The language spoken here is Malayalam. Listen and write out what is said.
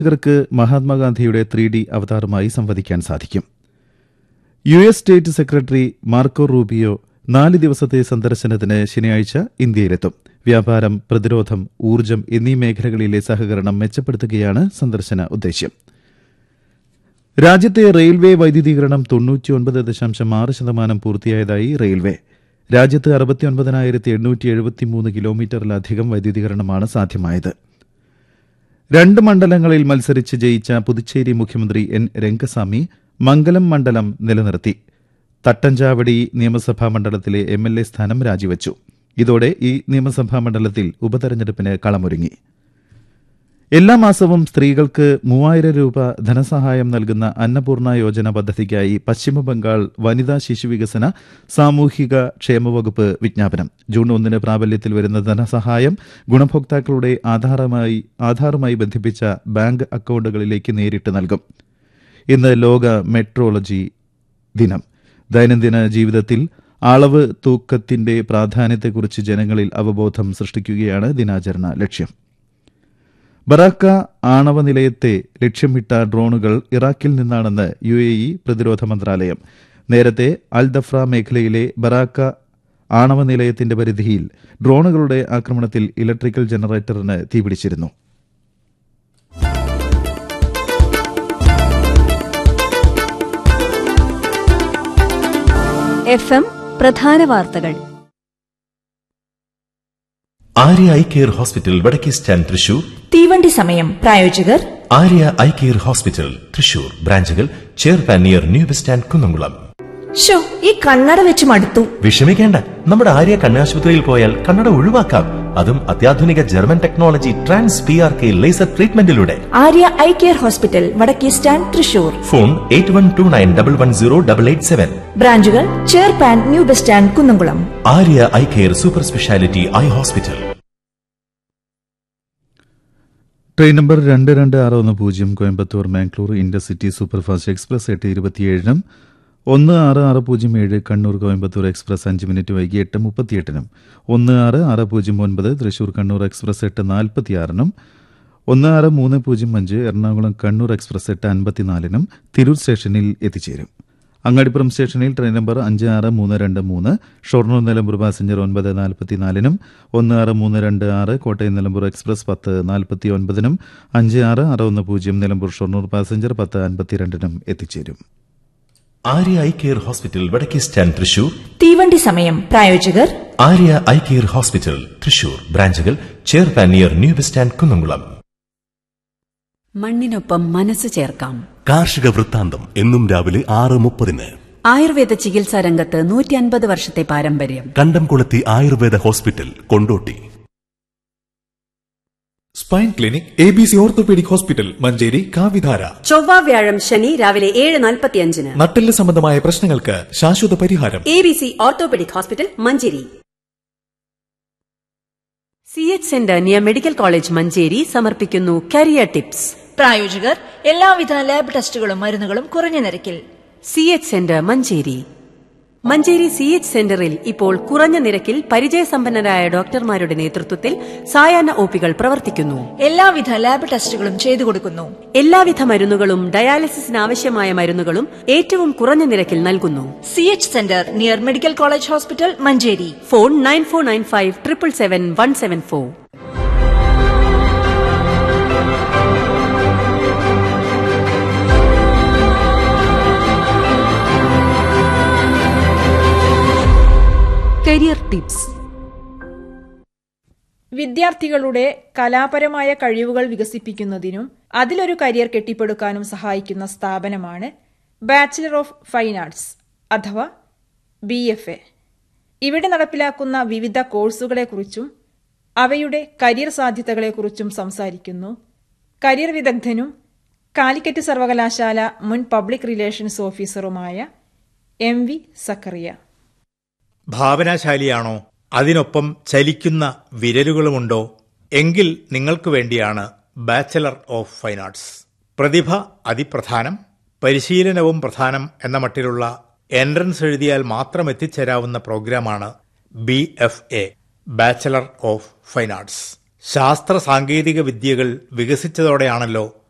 ർക്ക് മഹാത്മാഗാന്ധിയുടെ ത്രീ ഡി അവതാറുമായി സംവദിക്കാൻ സാധിക്കും U S state secretary Marco Rubio നാല് ദിവസത്തെ സന്ദർശനത്തിന് ശനിയാഴ്ച ഇന്ത്യയിലെത്തും വ്യാപാരം പ്രതിരോധം ഊർജ്ജം എന്നീ മേഖലകളിലെ സഹകരണം മെച്ചപ്പെടുത്തുകയാണ് സന്ദർശന ഉദ്ദേശ്യം രാജ്യത്തെ റെയിൽവേ വൈദ്യുതീകരണം തൊണ്ണൂറ്റിയൊൻപത് ദശാംശം ആറ് ശതമാനം പൂർത്തിയായതായി റെയിൽവേ രാജ്യത്ത് അറുപത്തിയൊൻപതിനായിരത്തി എണ്ണൂറ്റി എഴുപത്തിമൂന്ന് കിലോമീറ്ററിലധികം വൈദ്യുതീകരണമാണ് സാധ്യമായത് രണ്ട് മണ്ഡലങ്ങളിൽ മത്സരിച്ച് ജയിച്ച പുതുച്ചേരി മുഖ്യമന്ത്രി എൻ രംഗസ്വാമി മംഗലം മണ്ഡലം നിലനിർത്തി തട്ടഞ്ചാവടി നിയമസഭാ മണ്ഡലത്തിലെ എം എൽ എ സ്ഥാനം രാജിവച്ചു ഇതോടെ ഈ നിയമസഭാ മണ്ഡലത്തിൽ ഉപതെരഞ്ഞെടുപ്പിന് കളമൊരുങ്ങി എല്ലാ മാസവും സ്ത്രീകൾക്ക് മൂവായിരം രൂപ ധനസഹായം നൽകുന്ന അന്നപൂർണ യോജന പദ്ധതിക്കായി പശ്ചിമബംഗാൾ വനിതാ ശിശുവികസന സാമൂഹിക ക്ഷേമവകുപ്പ് വിജ്ഞാപനം ജൂൺ ഒന്നിന് പ്രാബല്യത്തിൽ വരുന്ന ധനസഹായം ഗുണഭോക്താക്കളുടെ ആധാറുമായി ആധാറുമായി ബന്ധിപ്പിച്ച ബാങ്ക് അക്കൌണ്ടുകളിലേക്ക് നേരിട്ട് നൽകും ഇന്ന് ലോക മെട്രോളജി ദിനം ദൈനംദിന ജീവിതത്തിൽ അളവ് തൂക്കത്തിന്റെ പ്രാധാന്യത്തെക്കുറിച്ച് ജനങ്ങളിൽ അവബോധം സൃഷ്ടിക്കുകയാണ് ദിനാചരണ ലക്ഷ്യം ബറാക്ക ആണവ നിലയത്തെ ലക്ഷ്യമിട്ട ഡ്രോണുകൾ ഇറാഖിൽ നിന്നാണെന്ന് യു എ ഇ പ്രതിരോധ മന്ത്രാലയം നേരത്തെ അൽ ദഫ്ര മേഖലയിലെ ബറാക്ക ആണവ നിലയത്തിന്റെ പരിധിയിൽ ഡ്രോണുകളുടെ ആക്രമണത്തിൽ ഇലക്ട്രിക്കൽ ജനറേറ്ററിന് തീപിടിച്ചിരുന്നു എഫ് എം പ്രധാന വാർത്തകൾ ആര്യ ഐ കെയർ ഹോസ്പിറ്റൽ വടക്കേ സ്റ്റാൻഡ് തൃശൂർ തീവണ്ടി സമയം പ്രായോജകർ Arya eye care hospital Thrissur ബ്രാഞ്ചുകൾ ചെയർപാൻ near new bus stand Kunnamkulam ഷോ ഈ കണ്ണട വെച്ച് മടുത്തു വിഷമിക്കേണ്ട നമ്മുടെ ആര്യ കണ്ണാശുപത്രിയിൽ പോയാൽ കണ്ണട ഒഴിവാക്കാം അതും അത്യാധുനിക German technology trans P R K laser ട്രീറ്റ്മെന്റിലൂടെ ആര്യ ഐ കെയർ ഹോസ്പിറ്റൽ വടക്കേ stand Thrissur phone eight one two nine double one zero double eight seven ബ്രാഞ്ചുകൾ ചെയർപാൻ new bus stand Kunnamkulam Arya eye care super speciality eye hospital train number രണ്ട് രണ്ട് ആറ് ഒന്ന് പൂജ്യം Coimbatore Mangalore intercity superfast express എട്ട് ഇരുപത്തിയേഴിനും ഒന്ന് ആറ് ആറ് പൂജ്യം ഏഴ് കണ്ണൂർ കോയമ്പത്തൂർ എക്സ്പ്രസ് അഞ്ച് മിനിറ്റ് വൈകി എട്ട് മുപ്പത്തിയെട്ടിനും ഒന്ന് ആറ് ആറ് പൂജ്യം ഒൻപത് തൃശൂർ കണ്ണൂർ എക്സ്പ്രസ് എട്ട് നാൽപ്പത്തിയാറിനും ഒന്ന് ആറ് മൂന്ന് പൂജ്യം അഞ്ച് എറണാകുളം കണ്ണൂർ എക്സ്പ്രസ് എട്ട് അൻപത്തിനാലിനും തിരൂർ സ്റ്റേഷനിൽ എത്തിച്ചേരും അങ്ങാടിപ്പുറം സ്റ്റേഷനിൽ ട്രെയിൻ നമ്പർ അഞ്ച് ആറ് മൂന്ന് രണ്ട് മൂന്ന് ഷൊർണൂർ നിലമ്പൂർ പാസഞ്ചർ ഒൻപത് നാൽപ്പത്തിനാലിനും ഒന്ന് ആറ് മൂന്ന് രണ്ട് ആറ് കോട്ടയം നിലമ്പൂർ എക്സ്പ്രസ് പത്ത് നാൽപ്പത്തി ഒൻപതിനും അഞ്ച് ആറ് ആറ് ഒന്ന് പൂജ്യം നിലമ്പൂർ ഷൊർണൂർ പാസഞ്ചർ പത്ത് അൻപത്തിരണ്ടിനും എത്തിച്ചേരും ആര്യ ഐ കെയർ ഹോസ്പിറ്റൽ വടക്കേ സ്റ്റാൻഡ് തൃശൂർ തീവണ്ടി സമയം പ്രായോജകർ Arya eye care hospital Thrissur ബ്രാഞ്ചുകൾ ചെയർപാൻ near new bus stand Kunnamkulam മണ്ണിനൊപ്പം മനസ്സ് ചേർക്കാം കാർഷിക വൃത്താന്തം എന്നും രാവിലെ ആറ് മുപ്പതിന് ആയുർവേദ ചികിത്സാ രംഗത്ത് നൂറ്റി അൻപത് വർഷത്തെ പാരമ്പര്യം Kandamkulathy Ayurveda hospital Kondotty spine clinic A B C orthopaedic hospital Manjeri കാവിധാര ചൊവ്വ വ്യാഴം ശനി രാവിലെ ഏഴ് നാൽപ്പത്തിയഞ്ചിന് നട്ടെല്ല് സംബന്ധമായ പ്രശ്നങ്ങൾക്ക് ശാശ്വത പരിഹാരം A B C orthopaedic hospital Manjeri C H centre near medical college Manjeri സമർപ്പിക്കുന്നു കരിയർ ടിപ്സ് പ്രായോജകർ എല്ലാവിധ ലാബ് ടെസ്റ്റുകളും മരുന്നുകളും കുറഞ്ഞ നിരക്കിൽ C H centre Manjeri Manjeri C H സെന്ററിൽ ഇപ്പോൾ കുറഞ്ഞ നിരക്കിൽ പരിചയസമ്പന്നരായ ഡോക്ടർമാരുടെ നേതൃത്വത്തിൽ സായാഹ്ന ഒപികൾ പ്രവർത്തിക്കുന്നു എല്ലാവിധ ലാബ് ടെസ്റ്റുകളും ചെയ്തു കൊടുക്കുന്നു എല്ലാവിധ മരുന്നുകളും ഡയാലിസിസിന് ആവശ്യമായ മരുന്നുകളും ഏറ്റവും കുറഞ്ഞ നിരക്കിൽ നൽകുന്നു C H centre near medical college hospital Manjeri phone nine four nine five triple seven one seven four career tips വിദ്യാർത്ഥികളുടെ കലാപരമായ കഴിവുകൾ വികസിപ്പിക്കുന്നതിനും അതിലൊരു കരിയർ കെട്ടിപ്പടുക്കാനും സഹായിക്കുന്ന സ്ഥാപനമാണ് ബാച്ചിലർ ഓഫ് ഫൈൻ ആർട്സ് അഥവാ ബി എഫ് എ ഇവിടെ നടപ്പിലാക്കുന്ന വിവിധ കോഴ്സുകളെക്കുറിച്ചും അവയുടെ കരിയർ സാധ്യതകളെക്കുറിച്ചും സംസാരിക്കുന്നു കരിയർ വിദഗ്ധനും കാലിക്കറ്റ് സർവകലാശാല മുൻ പബ്ലിക് റിലേഷൻസ് ഓഫീസറുമായ എം വി സക്കറിയ ഭാവനാശാലിയാണോ അതിനൊപ്പം ചലിക്കുന്ന വിരലുകളുമുണ്ടോ എങ്കിൽ നിങ്ങൾക്ക് വേണ്ടിയാണ് ബാച്ചലർ ഓഫ് ഫൈൻ ആർട്സ് പ്രതിഭ അതിപ്രധാനം പരിശീലനവും പ്രധാനം എന്ന മട്ടിലുള്ള എൻട്രൻസ് എഴുതിയാൽ മാത്രം എത്തിച്ചേരാവുന്ന പ്രോഗ്രാമാണ് B F A bachelor of fine arts ശാസ്ത്ര സാങ്കേതിക വിദ്യകൾ വികസിച്ചതോടെയാണല്ലോ